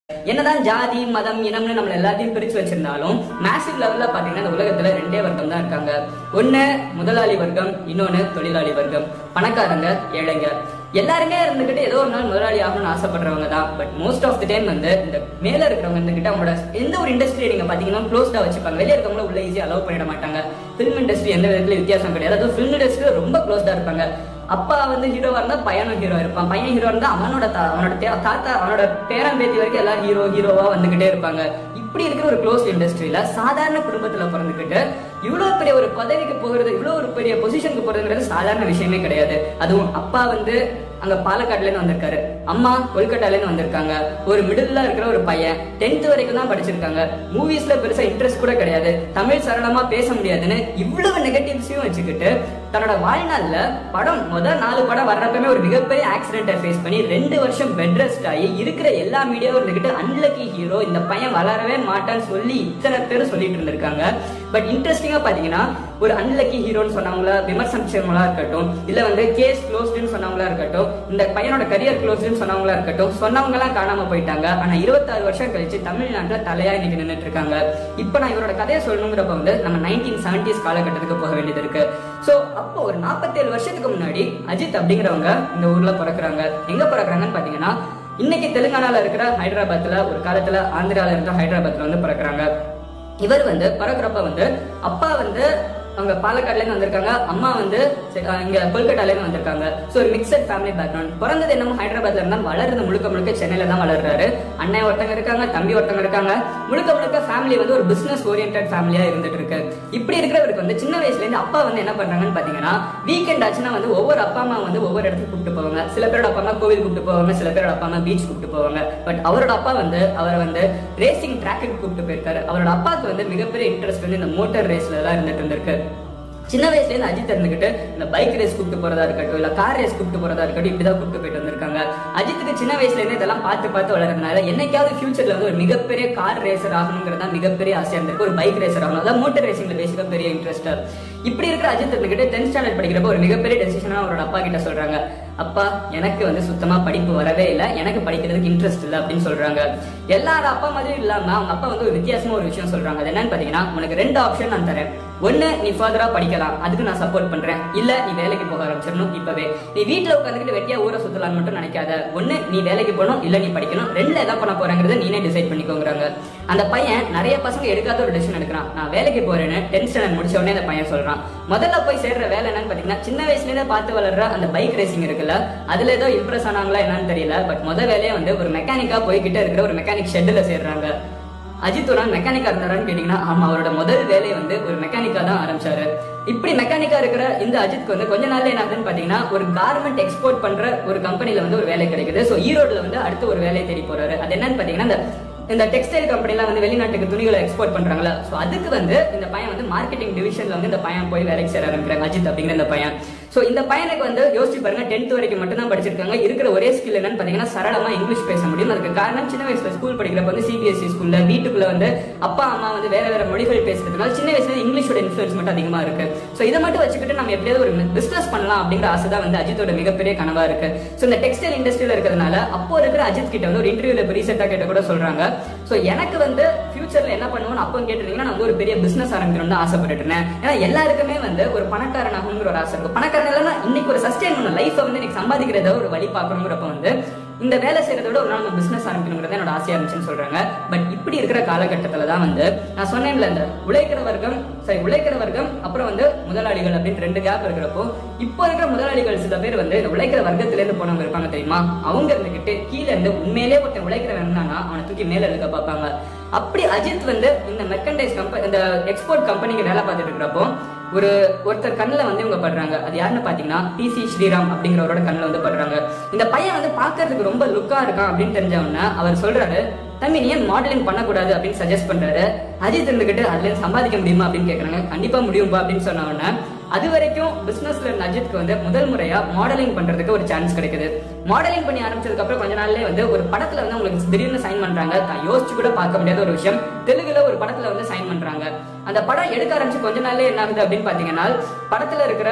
என்னதான் ஜாதி மதம் இனம்னு நம்மள எல்லாத்தையும் பிரிச்சு வச்சிருந்தாலும் மேசிவ் லெவல்ல பாத்தீங்கன்னா இந்த உலகத்துல ரெண்டே வர்க்கம் தான் இருக்காங்க ஒண்ணு முதலாளி வர்க்கம் இன்னொன்னு தொழிலாளி வர்க்கம் பணக்காரங்க ஏழைங்க எல்லாருமே இருந்துகிட்டு ஏதோ ஒரு நாள் முதலாளி ஆகணும்னு ஆசைப்படுறவங்க தான் but most of the time வந்து இந்த மேல இருக்கிறவங்க இருந்துகிட்டு அவங்களோட எந்த ஒரு இண்டஸ்ட்ரி நீங்க பாத்தீங்கன்னா க்ளோஸ்டா வச்சுப்பாங்க வெளியே இருக்கவங்கள உள்ள ஈஸியா அலோவ் பண்ணிட மாட்டாங்க ஃபிலிம் இண்டஸ்ட்ரி எந்த விதத்துல வித்தியாசம் கிடையாது அதுவும் ஃபிலிம் இண்டஸ்ட்ரி ரொம்ப க்ளோஸ்டா இருப்பாங்க அப்பா வந்து ஹீரோவா இருந்தா பையனும் ஹீரோ இருப்பான் பையன் ஹீரோ இருந்தா அவனோட தா- அவனோட தே- தாத்தா அவனோட பேரன் பேத்தி வரைக்கும் எல்லாரும் ஹீரோ ஹீரோவா வந்துகிட்டே இருப்பாங்க இப்படி இருக்கிற ஒரு க்ளோஸ் இண்டஸ்ட்ரியில சாதாரண குடும்பத்துல பிறந்துகிட்டு இவ்வளவு பெரிய ஒரு பதவிக்கு போகிறது இவ்வளவு ஒரு பெரிய பொசிஷனுக்கு போறதுங்கிறது சாதாரண விஷயமே கிடையாது அதுவும் அப்பா வந்து அங்க பாலக்காடுல இருந்து வந்திருக்காரு அம்மா கொல்கட்டால இருந்து வந்திருக்காங்க ஒரு மிடில்ல இருக்கிற ஒரு பையன் டென்த் வரைக்கும் தான் படிச்சிருக்காங்க மூவிஸ்ல பெருசா இன்ட்ரெஸ்ட் கூட கிடையாது தமிழ் சரளமா பேச முடியாதுன்னு இவ்வளவு நெகட்டிவ்ஸையும் வச்சுக்கிட்டு தன்னோட வாழ்நாள்ல படம் முதல் நாலு படம் வர்றப்பமே ஒரு மிகப்பெரிய ஆக்சிடென்ட்டை ஃபேஸ் பண்ணி ரெண்டு வருஷம் பெட் ரெஸ்ட் ஆகி இருக்கிற எல்லா மீடியாவும் இருந்துகிட்டு அன்லக்கி ஹீரோ இந்த பையன் வளரவே மாட்டான்னு சொல்லி இத்தனை பேர் சொல்லிட்டு இருந்திருக்காங்க பட் இன்ட்ரெஸ்டிங்கா பாத்தீங்கன்னா ஒரு அன்லக்கி ஹீரோன்னு சொன்னவங்களா விமர்சனிச்சவங்களா இருக்கட்டும் இல்ல வந்து கேஸ் க்ளோஸ்டுன்னு சொன்னவங்களா இருக்கட்டும் இந்த பையனோட கரியர் க்ளோஸ்டுன்னு சொன்னவங்களா இருக்கட்டும் சொன்னவங்க எல்லாம் காணாம போயிட்டாங்க ஆனா இருபத்தாறு வருஷம் கழிச்சு தமிழ்நாட்டுல தலையா இன்னைக்கு நின்னுட்டு இருக்காங்க இப்ப நான் இவரோட கதையை சொல்லணுங்கிறப்ப வந்து நம்ம நைன்டீன் செவன்டிஸ் காலகட்டத்துக்கு போக வேண்டியது இருக்கு சோ அப்போ ஒரு 47 வருஷத்துக்கு முன்னாடி அஜித் அப்படிங்கிறவங்க இந்த ஊர்ல பிறக்குறாங்க எங்க பிறக்குறாங்கன்னு பாத்தீங்கன்னா இன்னைக்கு தெலுங்கானால இருக்கிற ஹைதராபாத்ல ஒரு காலத்துல ஆந்திரால இருக்கிற ஹைதராபாத்ல வந்து பிறக்குறாங்க இவர் வந்து பிறக்கிறப்ப வந்து அப்பா வந்து அவங்க பாலக்காடுல இருந்து வந்திருக்காங்க அம்மா வந்து செ- அஹ் இங்க கொல்கட்டால இருந்து வந்திருக்காங்க சோ ஒரு மிக்சட் ஃபேமிலி பேக்ரவுண்ட் பிறந்தது என்னமோ ஹைதராபாத்ல இருந்தா வளர்றது முழுக்க முழுக்க சென்னையில தான் வளர்றாரு அண்ணன் ஒருத்தங்க இருக்காங்க தம்பி ஒருத்தங்க இருக்காங்க முழுக்க முழுக்க ஃபேமிலி வந்து ஒரு பிசினஸ் ஓரியன்ட் ஃபேமிலியா இருந்துட்டு இருக்கு இப்படி இருக்கிறவருக்கு வந்து சின்ன வயசுல இருந்து அப்பா வந்து என்ன பண்றாங்கன்னு பாத்தீங்கன்னா வீக்கெண்ட் ஆச்சுன்னா வந்து ஒவ்வொரு அப்பா அம்மா வந்து ஒவ்வொரு இடத்துக்கு கூப்பிட்டு போவாங்க சில பேரோட அப்பா அம்மா கோவில் கூப்பிட்டு போவாங்க சில பேரோட அப்பா அம்மா பீச் கூப்பிட்டு போவாங்க பட் அவரோட அப்பா வந்து அவரை வந்து ரேசிங் ட்ராக்கு கூப்பிட்டு போயிருக்காரு அவரோட அப்பாவுக்கு வந்து மிகப்பெரிய இன்ட்ரெஸ்ட் வந்து இந்த மோட்டார் ரேஸ்ல எல்லாம் இருந்துட்டு இருந்திருக்கு சின்ன வயசுல இருந்து அஜித் இருந்துகிட்டு இந்த பைக் ரேஸ் கூப்பிட்டு போறதா இருக்கட்டும் இல்ல கார் ரேஸ் கூப்பிட்டு போறதா இருக்கட்டும் இப்படிதான் கூப்பிட்டு போயிட்டு வந்திருக்காங்க அஜித்துக்கு சின்ன வயசுல இருந்து இதெல்லாம் பார்த்து பார்த்து வளர்றதுனால என்னைக்காவது ஃபியூச்சர்ல வந்து ஒரு மிகப்பெரிய கார் ரேசர் ஆகணுங்கிறது தான் மிகப்பெரிய ஆசையா இருந்திருக்கு ஒரு பைக் ரேசர் ஆகணும் அதான் மோட்டர் ரேசிங்ல பேசிக்க பெரிய இன்ட்ரெஸ்ட் இப்படி இருக்கிற அஜித் இருந்துகிட்டு டென்த் ஸ்டாண்டர்ட் படிக்கிறப்ப ஒரு மிகப்பெரிய டெசிஷனா அவரோட அப்பா கிட்ட சொல்றாங்க அப்பா எனக்கு வந்து சுத்தமா படிப்பு வரவே இல்லை எனக்கு படிக்கிறதுக்கு இன்ட்ரெஸ்ட் இல்லை அப்படின்னு சொல்றாங்க எல்லாரோட அப்பா மாதிரியும் இல்லாம அவங்க அப்பா வந்து ஒரு வித்தியாசமா ஒரு விஷயம் சொல்றாங்க அது என்னன்னு பாத்தீங்கன்னா உனக்கு ரெண்டு ஆப்ஷன் நான் தரேன் ஒண்ணு நீ ஃபர்தரா படிக்கலாம் அதுக்கு நான் சப்போர்ட் பண்றேன் இல்ல நீ வேலைக்கு போக ஆரம்பிச்சிடணும் இப்பவே நீ வீட்ல உட்காந்துக்கிட்டு வெட்டியா ஊரை சுத்தலாம்னு மட்டும் நினைக்காத ஒண்ணு நீ வேலைக்கு போகணும் இல்ல நீ படிக்கணும் ரெண்டுல எதா பண்ண போறேங்கிறத நீனே டிசைட் பண்ணிக்கோங்கிறாங்க அந்த பையன் நிறைய பசங்க எடுக்காத ஒரு டெசிஷன் எடுக்கிறான் நான் வேலைக்கு போறேன்னு டென்த் ஸ்டாண்டர்ட் முடிச்ச உடனே அந்த பையன் சொல்றான் முதல்ல போய் சேர்ற வேலை என்னன்னு பாத்தீங்கன்னா சின்ன வயசுல இருந்தே பார்த்து வளர்ற அந்த பைக் ரேசிங் இருக்குல்ல அதுல ஏதோ இம்ப்ரெஸ் ஆனாங்களா என்னன்னு தெரியல பட் முத வேலையே வந்து ஒரு மெக்கானிக்கா போய்கிட்ட இருக்கிற ஒரு மெக்கானிக் ஷெட்ல சேர்றாங்க அஜித் ஒரு நாள் மெக்கானிக்கா இருந்தாரான்னு கேட்டீங்கன்னா ஆமா அவரோட முதல் வேலையை வந்து ஒரு மெக்கானிக்கா தான் ஆரம்பிச்சாரு இப்படி மெக்கானிக்கா இருக்கிற இந்த அஜித்க்கு வந்து கொஞ்ச நாள்ல என்ன ஆகுதுன்னு பாத்தீங்கன்னா ஒரு கார்மெண்ட் எக்ஸ்போர்ட் பண்ற ஒரு கம்பெனில வந்து ஒரு வேலை கிடைக்குது சோ ஈரோட்ல வந்து அடுத்து ஒரு வேலையை தேடி போறாரு அது என்னன்னு பாத்தீங்கன்னா இந்த இந்த டெக்ஸ்டைல் கம்பெனிலாம் வந்து வெளிநாட்டுக்கு துணிகளை எக்ஸ்போர்ட் பண்றாங்களா சோ அதுக்கு வந்து இந்த பையன் வந்து மார்க்கெட்டிங் டிவிஷன்ல வந்து இந்த பையன் போய் வேலைக்கு சேர ஆரம்பிக்கிறாங்க அஜித் அப்படிங்கிற இந்த பையன் சோ இந்த பையனுக்கு வந்து யோசிச்சு பாருங்க டென்த் வரைக்கும் மட்டும் தான் படிச்சிருக்காங்க இருக்கிற ஒரே ஸ்கில் என்னன்னு பாத்தீங்கன்னா சரளமா இங்கிலீஷ் பேச முடியும் அதுக்கு காரணம் சின்ன வயசுல ஸ்கூல் படிக்கிறப்ப வந்து சிபிஎஸ்சி ஸ்கூல்ல வீட்டுக்குள்ள வந்து அப்பா அம்மா வந்து வேற வேற மொழிகள் பேசுறதுனால சின்ன வயசுல இங்கிலீஷோட இன்ஃபுளுன்ஸ் மட்டும் அதிகமா இருக்கு சோ இதை மட்டும் வச்சுக்கிட்டு நம்ம எப்படியாவது ஒரு பிசினஸ் பண்ணலாம் அப்படிங்கிற ஆசை தான் வந்து அஜித்தோட மிகப்பெரிய கனவா இருக்கு சோ இந்த டெக்ஸ்டைல் இண்டஸ்ட்ரியில இருக்கிறதுனால அப்போ இருக்கிற அஜித் கிட்ட வந்து ஒரு இன்டர்வியூல இப்போ ரீசெண்டா கேட்ட கூட சொல்றாங்க சோ எனக்கு வந்து ஃபியூச்சர்ல என்ன பண்ணுவோம்னு அப்போ கேட்டிருந்தீங்கன்னா நான் வந்து ஒரு பெரிய பிசினஸ் ஆரம்பிக்கணும்னு தான் ஆசைப்பட்டுட்டு இருந்தேன் ஏன்னா எல்லாருக்குமே வந்து ஒரு பணக்காரன் ஆகணுங்கிற ஒரு ஆசை இருக்கும் பணக்காரன் இல்லைன்னா இன்னைக்கு ஒரு சஸ்டைன் பண்ணணும் லைஃபை வந்து இன்னைக்கு சம்பாதிக்கிறத ஒரு வழி பார்க்கணுங்கிறப்ப வந்து இந்த வேலை செய்யறத விட ஒரு நாள் நம்ம பிசினஸ் ஆரம்பிக்கணுங்கிறது என்னோட ஆசையா இருந்துச்சுன்னு சொல்றாங்க பட் இப்படி இருக்கிற காலகட்டத்துல தான் வந்து நான் சொன்னேன்ல இந்த உழைக்கிற வர்க்கம் சரி உழைக்கிற வர்க்கம் அப்புறம் வந்து முதலாளிகள் அப்படின்னு ரெண்டு கேப் இருக்கிறப்போ இப்போ இருக்கிற முதலாளிகள் சில பேர் வந்து இந்த உழைக்கிற வர்க்கத்துல இருந்து போனவங்க இருப்பாங்க தெரியுமா அவங்க இருந்துகிட்டு கீழே இருந்து உண்மையிலே ஒருத்தன் உழைக்கிறவன் இருந்தானா அவனை தூக்கி மேல இருக்க பார்ப்பாங்க அப்படி அஜித் வந்து இந்த மெர்கண்டைஸ் கம்பெனி இந்த எக்ஸ்போர்ட் கம்பெனிக்கு வேலை பார்த்துட்டு இருக்கிறப்போ ஒரு ஒருத்தர் கண்ணில் வந்து இவங்க படுறாங்க அது யாருன்னு பாத்தீங்கன்னா டிசி ஸ்ரீராம் அப்படிங்கிறவரோட கண்ணில் வந்து படுறாங்க இந்த பையன் வந்து பார்க்கிறதுக்கு ரொம்ப லுக்கா இருக்கான் அப்படின்னு தெரிஞ்ச உடனே அவர் சொல்றாரு தம்பி நீ ஏன் மாடலிங் பண்ணக்கூடாது அப்படின்னு சஜஸ்ட் பண்றாரு அஜித் இருந்துகிட்டு அதுல இருந்து சம்பாதிக்க முடியுமா அப்படின்னு கேக்குறாங்க கண்டிப்பா முடியும்பா அப்படின்னு சொன்ன உடனே அது வரைக்கும் பிசினஸ்ல இருந்த அஜித்க்கு வந்து முதல் முறையா மாடலிங் பண்றதுக்கு ஒரு சான்ஸ் கிடைக்குது மாடலிங் பண்ணி ஆரம்பிச்சதுக்கு அப்புறம் கொஞ்ச நாள்லயே வந்து ஒரு படத்துல வந்து உங்களுக்கு திடீர்னு சைன் பண்றாங்க தான் யோசிச்சு கூட பார்க்க முடியாத ஒரு விஷயம் தெலுங்குல ஒரு படத்துல வந்து சைன் பண்றாங்க அந்த படம் எடுக்க ஆரம்பிச்சு கொஞ்ச நாள்லயே என்ன ஆகுது அப்படின்னு பாத்தீங்கன்னா படத்துல இருக்கிற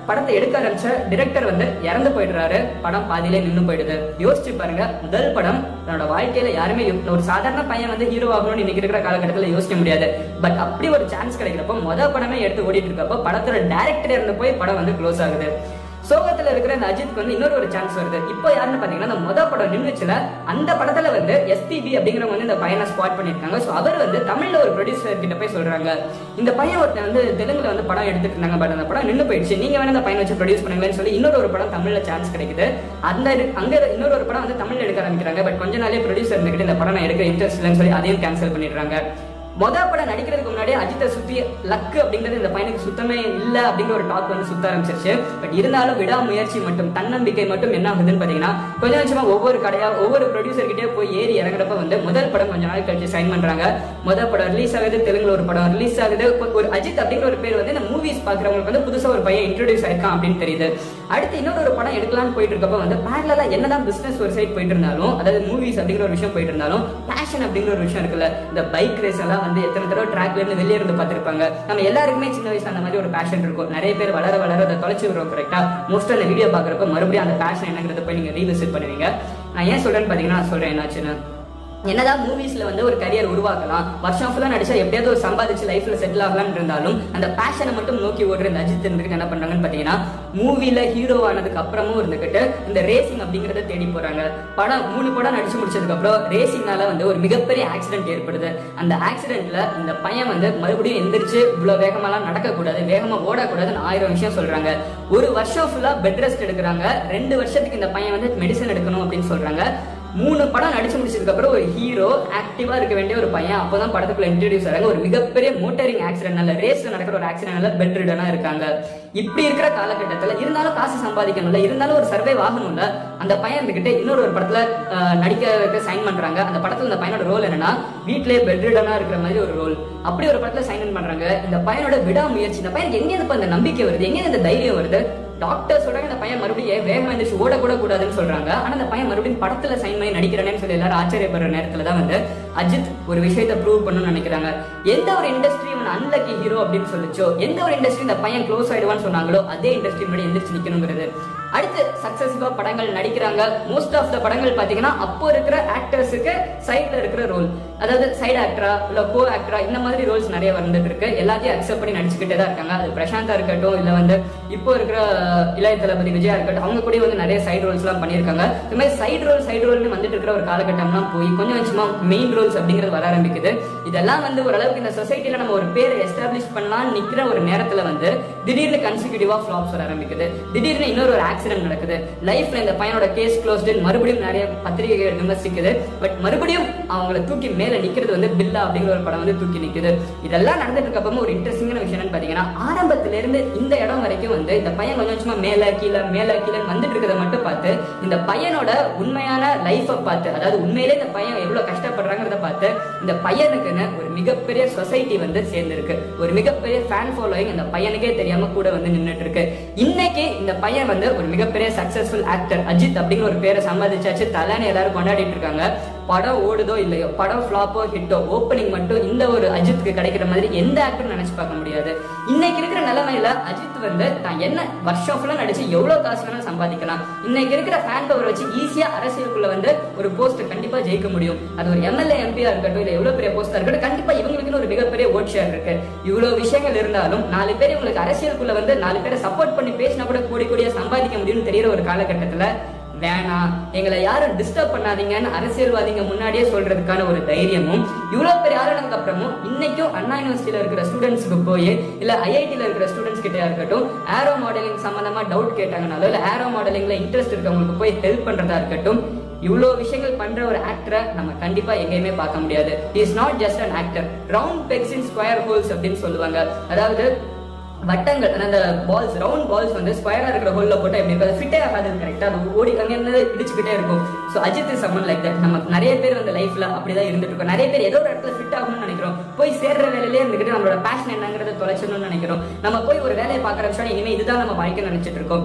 படத்தை எடுக்க ஆரம்பிச்ச டிரெக்டர் வந்து இறந்து போயிடுறாரு படம் பாதியிலே நின்னு போயிடுது யோசிச்சு பாருங்க முதல் படம் தன்னோட வாழ்க்கையில யாருமே யோ- ஒரு சாதாரண பையன் வந்து ஹீரோ ஆகணும்னு இன்னைக்கு இருக்கிற காலகட்டத்தில் யோசிக்க முடியாது பட் அப்படி ஒரு சான்ஸ் கிடைக்கிறப்போ மொத படமே எடுத்து ஓடிட்டு இருக்கப்போ படத்தோட டேரக்டர் இருந்து போய் படம் வந்து க்ளோஸ் ஆகுது சோகத்துல இருக்கிற இந்த அஜித்க்கு வந்து இன்னொரு ஒரு சான்ஸ் வருது இப்போ யாருன்னு பாத்தீங்கன்னா இந்த மொத படம் நின்றுச்சுல அந்த படத்துல வந்து எஸ்பிபி அப்படிங்கிறவங்க வந்து இந்த பையனை ஸ்பாட் பண்ணிருக்காங்க சோ அவர் வந்து தமிழ்ல ஒரு ப்ரொடியூசர் கிட்ட போய் சொல்றாங்க இந்த பையன் ஒருத்தன் வந்து தெலுங்குல வந்து படம் எடுத்துட்டு இருந்தாங்க பட் அந்த படம் நின்னு போயிடுச்சு நீங்க வேணா இந்த பையனை வச்சு ப்ரொடியூஸ் பண்ணுங்களேன்னு சொல்லி இன்னொரு ஒரு படம் தமிழ்ல சான்ஸ் கிடைக்குது அந்த இரு- அங்க இரு- இன்னொரு ஒரு படம் வந்து தமிழ்ல எடுக்க ஆரம்பிக்கிறாங்க பட் கொஞ்ச நாளே ப்ரொடியூசர் இருந்துகிட்டு இந்த படம் நான் எடுக்க இன்ட்ரெஸ்ட் இல்லைன்னு சொல்லி அதையும் கேன்சல் பண்ணிடுறாங்க மொத படம் நடிக்கிறதுக்கு முன்னாடி அஜித்தை சுத்தி லக்கு அப்படிங்கிறது இந்த பையனுக்கு சுத்தமே இல்ல அப்படிங்கிற ஒரு டாக் வந்து சுத்த ஆரம்பிச்சிருச்சு பட் இருந்தாலும் விடாமுயற்சி மட்டும் தன்னம்பிக்கை மட்டும் என்ன ஆகுதுன்னு பாத்தீங்கன்னா கொஞ்சம் கொஞ்சமா ஒவ்வொரு கடையா ஒவ்வொரு ப்ரொடியூசர் கிட்டே போய் ஏறி இறங்குறப்ப வந்து முதல் படம் கொஞ்ச நாள் கழிச்சு சைன் பண்றாங்க முதல் படம் ரிலீஸ் ஆகுது தெலுங்குல ஒரு படம் ரிலீஸ் ஆகுது ஒரு- ஒரு அஜித் அப்படிங்கிற ஒரு பேர் வந்து இந்த மூவிஸ் பாக்குறவங்களுக்கு வந்து புதுசா ஒரு பையன் இன்ட்ரோடியூஸ் ஆயிருக்கான் அப்படின்னு தெரியுது அடுத்து இன்னொரு ஒரு படம் எடுக்கலாம்னு போயிட்டு இருக்கப்ப வந்து பேரலா என்னதான் பிசினஸ் ஒரு சைட் போயிட்டு இருந்தாலும் அதாவது மூவிஸ் அப்படிங்கிற ஒரு விஷயம் போயிட்டு இருந்தாலும் பேஷன் அப்படிங்கிற ஒரு விஷயம் இருக்குல்ல இந்த பைக் ரேஸ் எல்லாம் வந்து எத்தனை தடவை ட்ராக்ல இருந்து வெளியே இருந்து பார்த்திருப்பாங்க நம்ம எல்லாருக்குமே சின்ன வயசுல அந்த மாதிரி ஒரு பேஷன் இருக்கும் நிறைய பேர் வளர வளர அதை தொலைச்சு விடுறோம் கரெக்டா மோஸ்ட் அந்த வீடியோ பாக்குறப்ப மறுபடியும் அந்த பேஷன் என்னங்கிறத போய் நீங்க ரீவிசிட் பண்ணுவீங்க நான் ஏன் சொல்றேன்னு பாத்தீங்கன்னா நான் சொல்றேன் என்னாச்சுன்னு என்னதான் மூவிஸ்ல வந்து ஒரு கரியர் உருவாக்கலாம் வருஷம் ஃபுல்லா நடிச்சா எப்படியாவது ஒரு சம்பாதிச்சு லைஃப்ல செட்டில் ஆகலாம்னு இருந்தாலும் அந்த பேஷனை மட்டும் நோக்கி ஓடுற இந்த அஜித் இருந்துகிட்டு என்ன பண்றாங்கன்னு பாத்தீங்கன்னா மூவில ஹீரோ ஆனதுக்கு அப்புறமும் இருந்துகிட்டு இந்த ரேசிங் அப்படிங்கறத தேடி போறாங்க படம் மூணு படம் நடிச்சு முடிச்சதுக்கு அப்புறம் ரேசிங்னால வந்து ஒரு மிகப்பெரிய ஆக்சிடென்ட் ஏற்படுது அந்த ஆக்சிடென்ட்ல இந்த பையன் வந்து மறுபடியும் எந்திரிச்சு இவ்வளவு வேகமாலாம் நடக்கக்கூடாது வேகமா ஓடக்கூடாதுன்னு ஆயிரம் விஷயம் சொல்றாங்க ஒரு வருஷம் ஃபுல்லா பெட் ரெஸ்ட் எடுக்கிறாங்க ரெண்டு வருஷத்துக்கு இந்த பையன் வந்து மெடிசன் எடுக்கணும் அப்படின்னு சொல்றாங்க மூணு படம் நடிச்சு முடிச்சதுக்கு அப்புறம் ஒரு ஹீரோ ஆக்டிவா இருக்க வேண்டிய ஒரு பையன் அப்பதான் படத்துக்குள்ள இன்ட்ரடியூஸ் ஆறாங்க ஒரு மிகப்பெரிய மோட்டரிங் ஆக்சிடென்ட்னால ரேஸ்ல நடக்கிற ஒரு ஆக்சிடென்ட்னால பெட் ரிடனா இருக்காங்க இப்படி இருக்கிற காலகட்டத்துல இருந்தாலும் காசு சம்பாதிக்கணும்ல இருந்தாலும் ஒரு சர்வே ஆகணும்ல அந்த பையன் இருந்துகிட்டு இன்னொரு ஒரு படத்துல அஹ், நடிக்க சைன் பண்றாங்க அந்த படத்துல இந்த பையனோட ரோல் என்னன்னா வீட்லயே பெட் ரிடனா இருக்கிற மாதிரி ஒரு ரோல் அப்படி ஒரு படத்துல சைன் பண்றாங்க இந்த பையனோட விடாமுயற்சி இந்த பையனுக்கு எங்க இருந்து இப்ப இந்த நம்பிக்கை வருது எங்க இந்த தைரியம் வருது டாக்டர் சொல்றாங்க இந்த பையன் மறுபடியும் வேகமா எந்திரிச்சு ஓடக்கூட கூடாதுன்னு சொல்றாங்க ஆனா இந்த பையன் மறுபடியும் படத்துல சைன் பண்ணி நடிக்கிறேன்னு சொல்லி எல்லாரும் ஆச்சரியப்படுற நேரத்துல தான் வந்து அஜித் ஒரு விஷயத்தை ப்ரூவ் பண்ணணும்னு நினைக்கிறாங்க எந்த ஒரு இண்டஸ்ட்ரி இவன் அன்லக்கி ஹீரோ அப்படின்னு சொல்லிச்சோ எந்த ஒரு இண்டஸ்ட்ரி இந்த பையன் க்ளோஸ் ஆயிடுவான்னு சொன்னாங்களோ அதே இண்டஸ்ட்ரி முன்னாடி எந்திரிச்சு நிக்கணுங்கிறது அடுத்து சக்சஸிவா படங்கள் நடிக்கிறாங்க மோஸ்ட் ஆஃப் த படங்கள் பாத்தீங்கன்னா அப்போ இருக்கிற ஆக்டர்ஸுக்கு சைடுல இருக்கிற ரோல் அதாவது சைடு ஆக்டரா இல்ல கோ ஆக்டரா இந்த மாதிரி ரோல்ஸ் நிறைய வந்துட்டு இருக்கு எல்லாத்தையும் அக்செப்ட் பண்ணி நடிச்சுக்கிட்டே தான் இருக்காங்க அது பிரசாந்தா இருக்கட்டும் இல்ல வந்து இப்போ இருக்கிற இளைய தளபதி விஜயா இருக்கட்டும் அவங்க கூட வந்து நிறைய சைடு ரோல்ஸ் எல்லாம் பண்ணியிருக்காங்க இந்த மாதிரி சைடு ரோல் சைடு ரோல்னு வந்துட்டு இருக்கிற ஒரு காலகட்டம்லாம் போய் கொஞ்சம் கொஞ்சமா மெயின் ரோல்ஸ் அப்படிங்கிறது வர ஆரம்பிக்குது இதெல்லாம் வந்து ஓரளவுக்கு இந்த சொசைட்டில நம்ம ஒரு பேரை எஸ்டாப்ளிஷ் பண்ணலாம் நிக்கிற ஒரு நேரத்துல வந்து திடீர்னு கன்சிக்யூட்டிவா ஃபிளாப்ஸ் வர ஆரம்பிக்குது திடீர்னு இன்னொரு ஒரு ஆக்சிடென்ட் நடக்குது லைஃப்ல இந்த பையனோட கேஸ் க்ளோஸ்டு மறுபடியும் நிறைய பத்திரிகைகள் விமர்சிக்குது பட் மறுபடியும் அவங்கள தூக்கி மேல நிக்கிறது வந்து பில்லா அப்படிங்கிற ஒரு படம் வந்து தூக்கி நிக்குது இதெல்லாம் நடந்துட்டு இருக்கப்போ ஒரு இன்ட்ரெஸ்டிங்கான விஷயம் என்னன்னு பாத்தீங்கன்னா ஆரம்பத்துல இருந்து இந்த இடம் வரைக்கும் வந்து இந்த பையன் கொஞ்சம் கொஞ்சமா மேல கீழே மேல கீழே வந்துட்டு இருக்கிறத மட்டும் பார்த்து இந்த பையனோட உண்மையான லைஃபை பார்த்து அதாவது உண்மையிலே இந்த பையன் எவ்வளவு கஷ்டப்படுறாங்கிறத பார்த்து இந்த பையனுக்குன்னு ஒரு மிகப்பெரிய சொசைட்டி வந்து சேர்ந்திருக்கு ஒரு மிகப்பெரிய ஃபேன் ஃபாலோயிங் இந்த பையனுக்கே தெரியாம கூட வந்து நின்னுட்டு இருக்கு இன்னைக்கு இந்த பையன் வந்து ஒரு மிகப்பெரிய சக்சஸ்ஃபுல் ஆக்டர் அஜித் அப்படிங்கிற ஒரு பேரை சம்பாதிச்சாச்சு தலைன்னு எல்லாரும் கொண்டாடிட்டு இருக்காங்க படம் ஓடுதோ இல்லையோ படம் ஃபிளாப்போ ஹிட்டோ ஓப்பனிங் மட்டும் இந்த ஒரு அஜித்துக்கு கிடைக்கிற மாதிரி எந்த ஆக்டரும் நினைச்சு பார்க்க முடியாது இன்னைக்கு இருக்கிற நிலைமையில அஜித் வந்து தான் என்ன வருஷம் ஃபுல்லா நடிச்சு எவ்வளவு காசு வேணாலும் சம்பாதிக்கலாம் இன்னைக்கு இருக்கிற ஃபேன் பவர் வச்சு ஈஸியா அரசியலுக்குள்ள வந்து ஒரு போஸ்ட் கண்டிப்பா ஜெயிக்க முடியும் அது ஒரு எம்எல்ஏ எம்பியா இருக்கட்டும் இல்ல எவ்வளவு பெரிய போஸ்டா இருக்கட்டும் கண்டிப்பா இவங்களுக்குன்னு ஒரு மிகப்பெரிய ஓட் ஷேர் இருக்கு இவ்வளவு விஷயங்கள் இருந்தாலும் நாலு பேர் இவங்களுக்கு அரசியலுக்குள்ள வந்து நாலு பேரை சப்போர்ட் பண்ணி பேசினா கூட கோடி கோடியா சம்பாதிக்க முடியும்னு தெரியற ஒரு காலகட்டத்துல வேணாம் எங்களை யாரும் டிஸ்டர்ப் பண்ணாதீங்கன்னு அரசியல்வாதிங்க முன்னாடியே சொல்றதுக்கான ஒரு தைரியமும் இவ்வளவு பெரிய ஆளுநருக்கு அப்புறமும் இன்னைக்கும் அண்ணா யூனிவர்சிட்டியில இருக்கிற ஸ்டூடெண்ட்ஸ்க்கு போய் இல்ல ஐஐடில இருக்கிற ஸ்டூடெண்ட்ஸ் கிட்ட இருக்கட்டும் ஏரோ மாடலிங் சம்பந்தமா டவுட் கேட்டாங்கனாலோ இல்ல ஏரோ மாடலிங்ல இன்ட்ரெஸ்ட் இருக்கவங்களுக்கு போய் ஹெல்ப் பண்றதா இருக்கட்டும் இவ்வளோ விஷயங்கள் பண்ற ஒரு ஆக்டரை நம்ம கண்டிப்பா எங்கேயுமே பார்க்க முடியாது is not just an actor round pegs in square holes அப்படின்னு சொல்லுவாங்க அதாவது வட்டங்கள் அந்த பால்ஸ் ரவுண்ட் பால்ஸ் வந்து ஸ்கொயரா இருக்கிற ஹோல்ல போட்டா எப்படி இருக்கும் ஃபிட்டே ஆகாது கரெக்டா அது ஓடி அங்க இருந்து இடிச்சுக்கிட்டே இருக்கும் so Ajith is someone like that நம்ம நிறைய பேர் வந்து லைஃப்ல அப்படிதான் இருந்துட்டு இருக்கோம் நிறைய பேர் ஏதோ ஒரு இடத்துல ஃபிட் ஆகணும்னு நினைக்கிறோம் போய் சேர்ற வேலையிலே இருந்துகிட்டு நம்மளோட பேஷன் என்னங்கிறத தொலைச்சணும்னு நினைக்கிறோம் நம்ம போய் ஒரு வேலையை பார்க்குற விஷயம் இனிமே இதுதான் நம்ம வாழ்க்கை நினைச்சிட்டு இருக்கோம்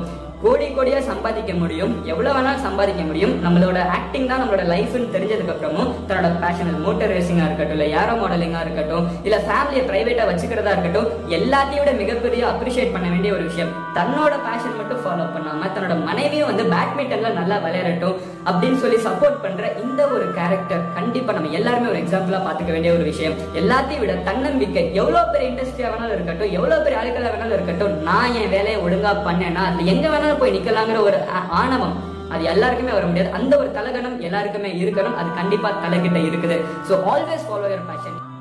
கோடி கோடியா சம்பாதிக்க முடியும் எவ்வளவு வேணாலும் சம்பாதிக்க முடியும் நம்மளோட ஆக்டிங் தான் நம்மளோட லைஃப்னு தெரிஞ்சதுக்கு அப்புறமும் தன்னோட பேஷன் மோட்டர் ரேசிங்கா இருக்கட்டும் இல்ல யாரோ மாடலிங்கா இருக்கட்டும் இல்ல ஃபேமிலியை பிரைவேட்டா வச்சுக்கிறதா இருக்கட்டும் எல்லாத்தையும் விட மிகப்பெரிய அப்ரிஷியேட் பண்ண வேண்டிய ஒரு விஷயம் தன்னோட பேஷன் மட்டும் ஃபாலோ பண்ணாம தன்னோட மனைவியும் வந்து பேட்மிண்டன்ல நல்லா விளையாடட்டும் அப்படின்னு சொல்லி சப்போர்ட் பண்ற இந்த ஒரு கேரக்டர் கண்டிப்பா நம்ம எல்லாருமே ஒரு எக்ஸாம்பிளா பாத்துக்க வேண்டிய ஒரு விஷயம் எல்லாத்தையும் விட தன்னம்பிக்கை எவ்வளவு பெரிய இண்டஸ்ட்ரியா வேணாலும் இருக்கட்டும் எவ்வளவு பெரிய ஆட்களா வேணாலும் இருக்கட்டும் நான் என் வேலையை ஒழுங்கா பண்ணேன்னா அதுல எங்க வேணாலும் போய் நிக்கலாங்கிற ஒரு ஆ- ஆணவம் அது எல்லாருக்குமே வர முடியாது அந்த ஒரு தலகணம் எல்லாருக்குமே இருக்கணும் அது கண்டிப்பா தலைகிட்ட இருக்குது so always follow your fashion